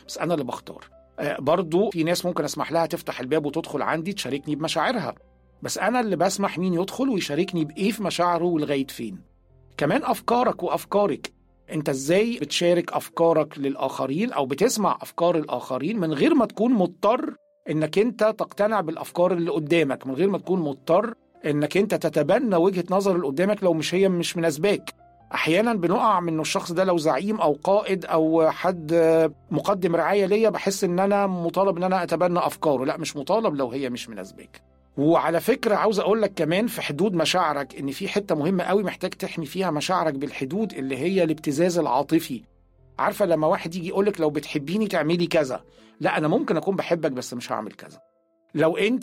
بس انا اللي بختار آه، برضو في ناس ممكن اسمح لها تفتح الباب وتدخل عندي تشاركني بمشاعرها بس انا اللي بسمح مين يدخل ويشاركني بايه في مشاعره ولغايه فين كمان افكارك وافكارك انت ازاي بتشارك افكارك للاخرين او بتسمع افكار الاخرين من غير ما تكون مضطر انك انت تقتنع بالافكار اللي قدامك من غير ما تكون مضطر انك انت تتبنى وجهه نظر اللي قدامك لو مش هي مش مناسباك احيانا بنقع من إنه الشخص ده لو زعيم او قائد او حد مقدم رعايه ليا بحس ان انا مطالب ان انا اتبنى افكاره لا مش مطالب لو هي مش مناسباك وعلى فكره عاوز اقول لك كمان في حدود مشاعرك ان في حته مهمه قوي محتاج تحمي فيها مشاعرك بالحدود اللي هي الابتزاز العاطفي عارفه لما واحد يجي يقولك لو بتحبيني تعملي كذا لا انا ممكن اكون بحبك بس مش هعمل كذا لو انت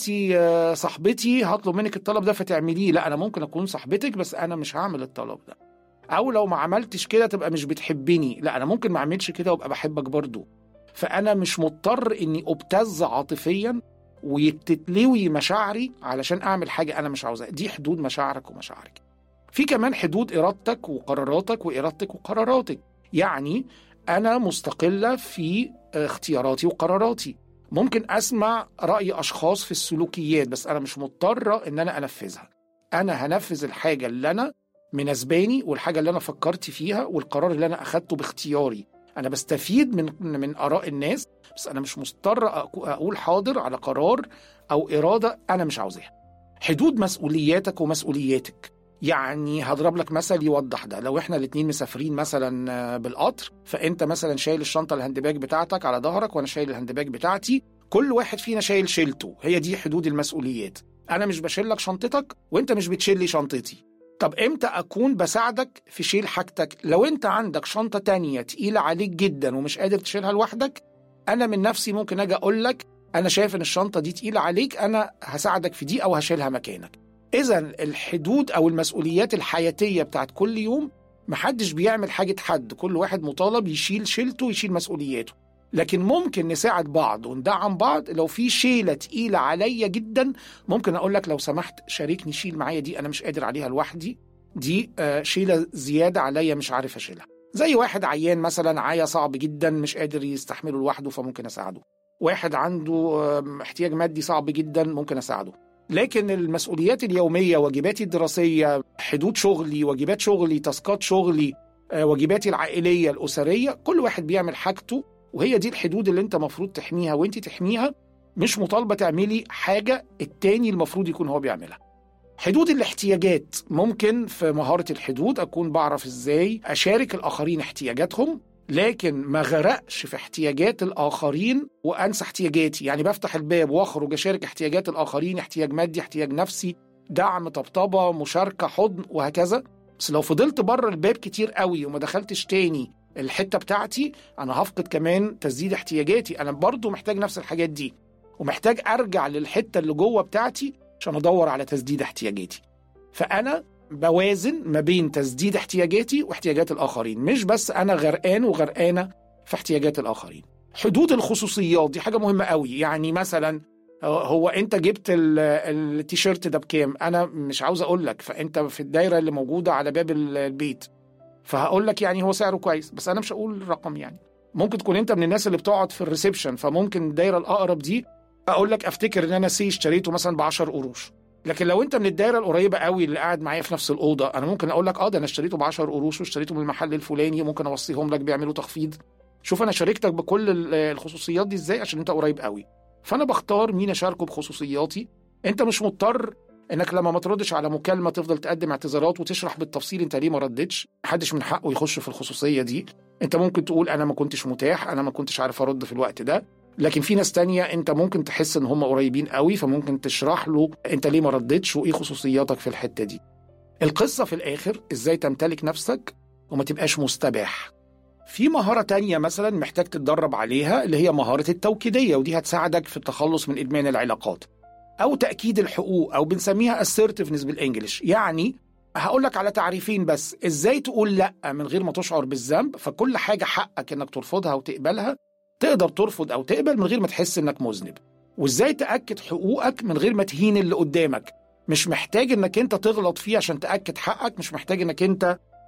صاحبتي هطلب منك الطلب ده فتعمليه لا انا ممكن اكون صاحبتك بس انا مش هعمل الطلب ده او لو ما عملتش كده تبقى مش بتحبني لا انا ممكن ما اعملش كده وابقى بحبك برضو فانا مش مضطر اني ابتز عاطفيا ويتتلوي مشاعري علشان اعمل حاجه انا مش عاوزها دي حدود مشاعرك ومشاعرك في كمان حدود ارادتك وقراراتك وارادتك وقراراتك يعني انا مستقله في اختياراتي وقراراتي ممكن اسمع راي اشخاص في السلوكيات بس انا مش مضطره ان انا انفذها انا هنفذ الحاجه اللي انا مناسباني والحاجه اللي انا فكرت فيها والقرار اللي انا اخدته باختياري انا بستفيد من من اراء الناس بس انا مش مضطر اقول حاضر على قرار او اراده انا مش عاوزاها حدود مسؤولياتك ومسؤولياتك يعني هضرب لك مثل يوضح ده لو احنا الاتنين مسافرين مثلا بالقطر فانت مثلا شايل الشنطه الهاند باج بتاعتك على ظهرك وانا شايل الهاند باج بتاعتي كل واحد فينا شايل شيلته هي دي حدود المسؤوليات انا مش بشيل لك شنطتك وانت مش بتشيل لي شنطتي طب امتى اكون بساعدك في شيل حاجتك لو انت عندك شنطه تانية تقيله عليك جدا ومش قادر تشيلها لوحدك انا من نفسي ممكن اجي اقول لك انا شايف ان الشنطه دي تقيله عليك انا هساعدك في دي او هشيلها مكانك اذا الحدود او المسؤوليات الحياتيه بتاعت كل يوم محدش بيعمل حاجه حد كل واحد مطالب يشيل شيلته يشيل مسؤولياته لكن ممكن نساعد بعض وندعم بعض لو في شيله تقيله عليا جدا ممكن اقول لك لو سمحت شاركني شيل معايا دي انا مش قادر عليها لوحدي دي شيله زياده عليا مش عارف اشيلها زي واحد عيان مثلا عيا صعب جدا مش قادر يستحمله لوحده فممكن اساعده واحد عنده احتياج مادي صعب جدا ممكن اساعده لكن المسؤوليات اليوميه واجباتي الدراسيه حدود شغلي واجبات شغلي تاسكات شغلي واجباتي العائليه الاسريه كل واحد بيعمل حاجته وهي دي الحدود اللي انت المفروض تحميها وانت تحميها مش مطالبه تعملي حاجه التاني المفروض يكون هو بيعملها حدود الاحتياجات ممكن في مهاره الحدود اكون بعرف ازاي اشارك الاخرين احتياجاتهم لكن ما غرقش في احتياجات الاخرين وانسى احتياجاتي يعني بفتح الباب واخرج اشارك احتياجات الاخرين احتياج مادي احتياج نفسي دعم طبطبه مشاركه حضن وهكذا بس لو فضلت بره الباب كتير قوي وما دخلتش تاني الحته بتاعتي انا هفقد كمان تسديد احتياجاتي انا برضو محتاج نفس الحاجات دي ومحتاج ارجع للحته اللي جوه بتاعتي عشان ادور على تسديد احتياجاتي فانا بوازن ما بين تسديد احتياجاتي واحتياجات الاخرين مش بس انا غرقان وغرقانه في احتياجات الاخرين حدود الخصوصيات دي حاجه مهمه قوي يعني مثلا هو انت جبت التيشيرت ده بكام انا مش عاوز اقول لك فانت في الدايره اللي موجوده على باب البيت فهقول لك يعني هو سعره كويس بس انا مش هقول الرقم يعني ممكن تكون انت من الناس اللي بتقعد في الريسبشن فممكن الدايره الاقرب دي اقول لك افتكر ان انا سي اشتريته مثلا ب 10 قروش لكن لو انت من الدايره القريبه قوي اللي قاعد معايا في نفس الاوضه انا ممكن اقول لك اه ده انا اشتريته ب 10 قروش واشتريته من المحل الفلاني ممكن اوصيهم لك بيعملوا تخفيض شوف انا شاركتك بكل الخصوصيات دي ازاي عشان انت قريب قوي فانا بختار مين اشاركه بخصوصياتي انت مش مضطر انك لما ما تردش على مكالمه تفضل تقدم اعتذارات وتشرح بالتفصيل انت ليه ما ردتش محدش من حقه يخش في الخصوصيه دي انت ممكن تقول انا ما كنتش متاح انا ما كنتش عارف ارد في الوقت ده لكن في ناس تانية انت ممكن تحس ان هم قريبين قوي فممكن تشرح له انت ليه ما ردتش وايه خصوصياتك في الحته دي القصه في الاخر ازاي تمتلك نفسك وما تبقاش مستباح في مهارة تانية مثلا محتاج تتدرب عليها اللي هي مهارة التوكيدية ودي هتساعدك في التخلص من إدمان العلاقات أو تأكيد الحقوق أو بنسميها assertiveness بالإنجلش يعني هقول لك على تعريفين بس إزاي تقول لأ من غير ما تشعر بالذنب فكل حاجة حقك إنك ترفضها وتقبلها تقدر ترفض أو تقبل من غير ما تحس إنك مذنب وإزاي تأكد حقوقك من غير ما تهين اللي قدامك مش محتاج إنك أنت تغلط فيه عشان تأكد حقك مش محتاج إنك أنت تهين اللي قدامك مش محتاج إنك أنت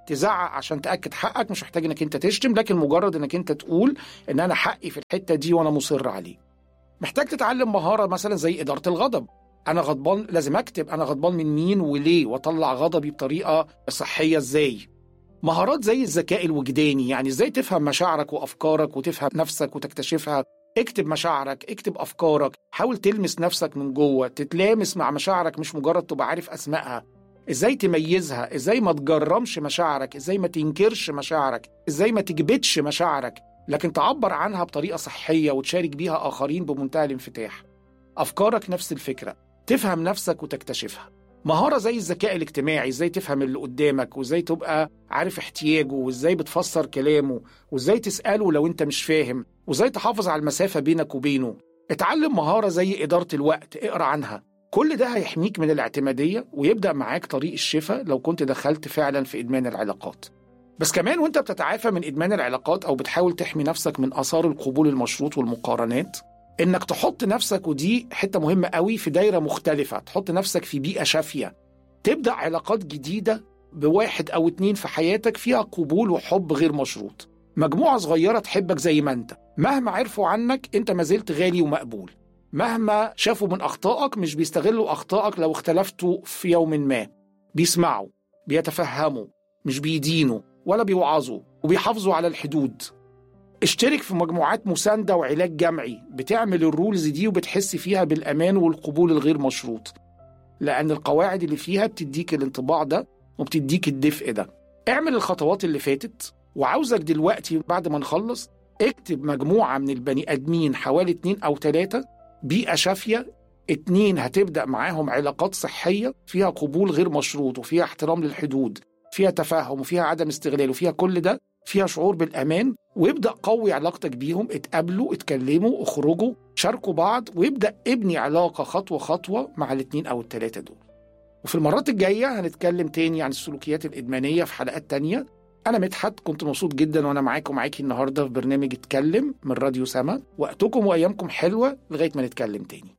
تزعق عشان تاكد حقك مش محتاج انك انت تشتم لكن مجرد انك انت تقول ان انا حقي في الحته دي وانا مصر عليه محتاج تتعلم مهاره مثلا زي اداره الغضب انا غضبان لازم اكتب انا غضبان من مين وليه واطلع غضبي بطريقه صحيه ازاي مهارات زي الذكاء الوجداني يعني ازاي تفهم مشاعرك وافكارك وتفهم نفسك وتكتشفها اكتب مشاعرك اكتب افكارك حاول تلمس نفسك من جوه تتلامس مع مشاعرك مش مجرد تبقى عارف اسمائها ازاي تميزها ازاي ما تجرمش مشاعرك ازاي ما تنكرش مشاعرك ازاي ما تكبتش مشاعرك لكن تعبر عنها بطريقه صحيه وتشارك بيها اخرين بمنتهى الانفتاح افكارك نفس الفكره تفهم نفسك وتكتشفها مهارة زي الذكاء الاجتماعي ازاي تفهم اللي قدامك وازاي تبقى عارف احتياجه وازاي بتفسر كلامه وازاي تسأله لو انت مش فاهم وازاي تحافظ على المسافة بينك وبينه اتعلم مهارة زي إدارة الوقت اقرأ عنها كل ده هيحميك من الاعتمادية ويبدأ معاك طريق الشفاء لو كنت دخلت فعلا في إدمان العلاقات بس كمان وانت بتتعافى من إدمان العلاقات أو بتحاول تحمي نفسك من آثار القبول المشروط والمقارنات انك تحط نفسك ودي حته مهمه قوي في دايره مختلفه تحط نفسك في بيئه شافيه تبدا علاقات جديده بواحد او اتنين في حياتك فيها قبول وحب غير مشروط مجموعه صغيره تحبك زي ما انت مهما عرفوا عنك انت ما زلت غالي ومقبول مهما شافوا من اخطائك مش بيستغلوا اخطائك لو اختلفتوا في يوم ما بيسمعوا بيتفهموا مش بيدينوا ولا بيوعظوا وبيحافظوا على الحدود اشترك في مجموعات مساندة وعلاج جمعي بتعمل الرولز دي وبتحس فيها بالأمان والقبول الغير مشروط لأن القواعد اللي فيها بتديك الانطباع ده وبتديك الدفء ده اعمل الخطوات اللي فاتت وعاوزك دلوقتي بعد ما نخلص اكتب مجموعة من البني آدمين حوالي اتنين أو تلاتة بيئة شافية اتنين هتبدأ معاهم علاقات صحية فيها قبول غير مشروط وفيها احترام للحدود فيها تفاهم وفيها عدم استغلال وفيها كل ده فيها شعور بالأمان ويبدأ قوي علاقتك بيهم اتقابلوا اتكلموا اخرجوا شاركوا بعض ويبدأ ابني علاقة خطوة خطوة مع الاتنين أو التلاتة دول وفي المرات الجاية هنتكلم تاني عن السلوكيات الإدمانية في حلقات تانية أنا مدحت كنت مبسوط جدا وأنا معاكم ومعاكي النهاردة في برنامج اتكلم من راديو سما وقتكم وأيامكم حلوة لغاية ما نتكلم تاني